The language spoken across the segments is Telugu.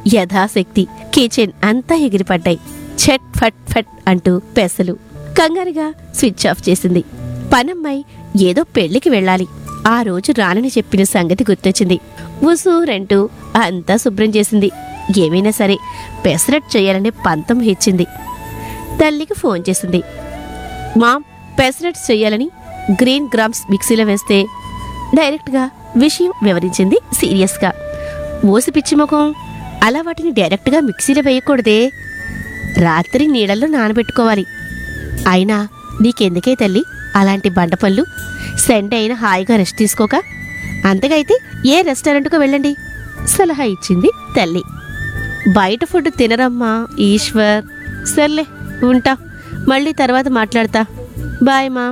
యథాశక్తి కిచెన్ అంతా ఎగిరిపడ్డాయి ఛట్ ఫట్ ఫట్ అంటూ పెసలు కంగారుగా స్విచ్ ఆఫ్ చేసింది పనమ్మాయి ఏదో పెళ్లికి వెళ్ళాలి ఆ రోజు రానని చెప్పిన సంగతి గుర్తొచ్చింది ఉసూరంటూ అంతా శుభ్రం చేసింది ఏమైనా సరే పెసరట్ చేయాలనే పంతం హెచ్చింది తల్లికి ఫోన్ చేసింది మామ్ పెసరట్స్ చేయాలని గ్రీన్ గ్రామ్స్ మిక్సీలో వేస్తే డైరెక్ట్గా విషయం వివరించింది సీరియస్గా ఓసి పిచ్చి ముఖం అలా వాటిని డైరెక్ట్గా మిక్సీలో వేయకూడదే రాత్రి నీళ్ళల్లో నానబెట్టుకోవాలి అయినా నీకెందుకే తల్లి అలాంటి బండపళ్ళు సండే అయినా హాయిగా రెస్ట్ తీసుకోక అంతకైతే ఏ రెస్టారెంట్కు వెళ్ళండి సలహా ఇచ్చింది తల్లి బయట ఫుడ్ తినరమ్మా ఈశ్వర్ సర్లే ఉంటా మళ్ళీ తర్వాత మాట్లాడతా బాయ్ మా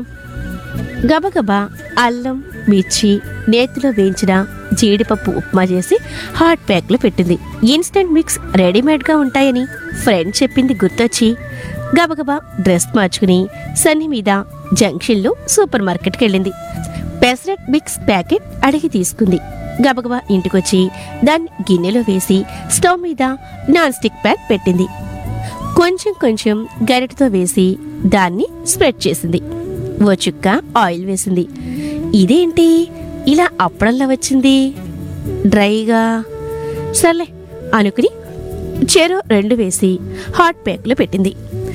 గబగబా అల్లం మిర్చి నేతిలో వేయించిన జీడిపప్పు ఉప్మా చేసి హాట్ ప్యాక్లో పెట్టింది ఇన్స్టెంట్ మిక్స్ రెడీమేడ్గా ఉంటాయని ఫ్రెండ్ చెప్పింది గుర్తొచ్చి గబగబా డ్రెస్ మార్చుకుని సన్ని మీద జంక్షన్లో సూపర్ మార్కెట్కి వెళ్ళింది పెసరట్ మిక్స్ ప్యాకెట్ అడిగి తీసుకుంది గబగబా ఇంటికొచ్చి దాన్ని గిన్నెలో వేసి స్టవ్ మీద నాన్ స్టిక్ ప్యాన్ పెట్టింది కొంచెం కొంచెం గరిటతో వేసి దాన్ని స్ప్రెడ్ చేసింది ఓ చుక్క ఆయిల్ వేసింది ఇదేంటి ఇలా అప్పడంలా వచ్చింది డ్రైగా సర్లే అనుకుని చెరో రెండు వేసి హాట్ ప్యాక్లో పెట్టింది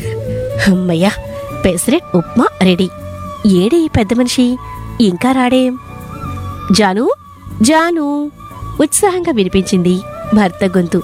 అమ్మయ్యా పెసరెట్ ఉప్మా రెడీ ఏడే ఈ పెద్ద మనిషి ఇంకా రాడేం జాను జాను ఉత్సాహంగా వినిపించింది భర్త గొంతు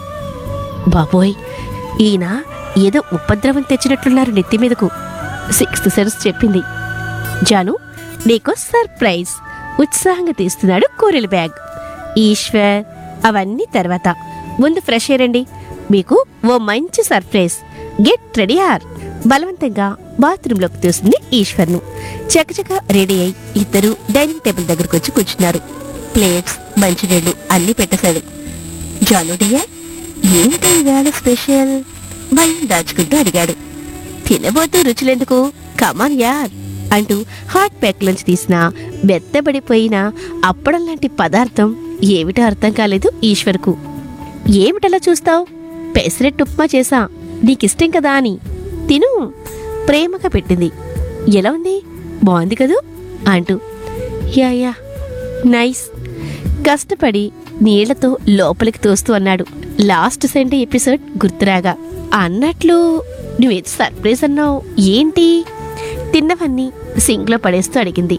బాబోయ్ ఈయన ఏదో ఉపద్రవం తెచ్చినట్లున్నారు నెత్తి మీదకు సిక్స్త్ సెన్స్ చెప్పింది జాను నీకో సర్ప్రైజ్ ఉత్సాహంగా తీస్తున్నాడు కూరల బ్యాగ్ ఈశ్వర్ అవన్నీ తర్వాత ముందు ఫ్రెష్ అయ్యండి మీకు ఓ మంచి సర్ప్రైజ్ గెట్ రెడీ ఆర్ బలవంతంగా బాత్రూంలోకి తీస్తుంది ఈశ్వర్ను చకచక రెడీ అయి ఇద్దరు డైనింగ్ టేబుల్ దగ్గరకు వచ్చి కూర్చున్నారు ప్లేట్స్ మంచినీళ్ళు అన్నీ పెట్టేశాడు జానుడియా ఏంటి ఇవాళ స్పెషల్ భయం దాచుకుంటూ అడిగాడు తినబోతూ రుచులెందుకు కమాన్ యార్ అంటూ హాట్ ప్యాక్ నుంచి తీసిన మెత్తబడిపోయిన అప్పడం లాంటి పదార్థం ఏమిటో అర్థం కాలేదు ఈశ్వర్కు ఏమిటలా చూస్తావు పెసరెట్ ఉప్మా చేసా నీకిష్టం కదా అని తిను ప్రేమగా పెట్టింది ఎలా ఉంది బాగుంది కదూ అంటూ యా యా నైస్ కష్టపడి నీళ్లతో లోపలికి తోస్తూ అన్నాడు లాస్ట్ సండే ఎపిసోడ్ గుర్తురాగా అన్నట్లు నువ్వేదో సర్ప్రైజ్ అన్నావు ఏంటి తిన్నవన్నీ సింక్లో పడేస్తూ అడిగింది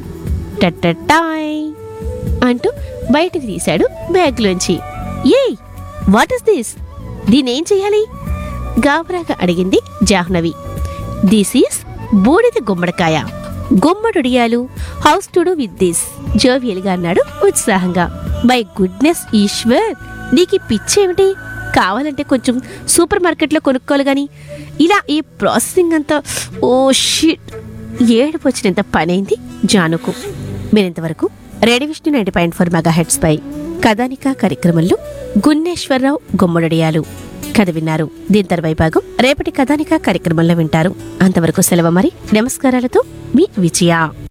టట్టటాయ్ అంటూ బయటికి తీశాడు బ్యాగ్లోంచి ఏయ్ వాట్ ఇస్ దిస్ దీనేం చేయాలి గాబరాగా అడిగింది జాహ్నవి దిస్ ఈస్ బూడిద గుమ్మడికాయ గుమ్మడుడియాలు how's to do with this జోవియల్గా అన్నాడు ఉత్సాహంగా మై గుడ్నెస్ ఈశ్వర్ నీకు ఈ పిచ్చేమిటి కావాలంటే కొంచెం సూపర్ మార్కెట్లో కొనుక్కోవాలి గాని ఇలా ఈ ప్రాసెసింగ్ అంతా ఓ షిట్ ఏడుపు వచ్చినంత పనైంది జానుకు మీరింతవరకు radio Vishnu ninety point four megahertz పై కథానిక కార్యక్రమంలో గున్నేశ్వరరావు గుమ్మడడియాలు కథ విన్నారు దీని తర్వాయి భాగం రేపటి కథానిక కార్యక్రమంలో వింటారు అంతవరకు సెలవు మరి నమస్కారాలతో మీ విజయ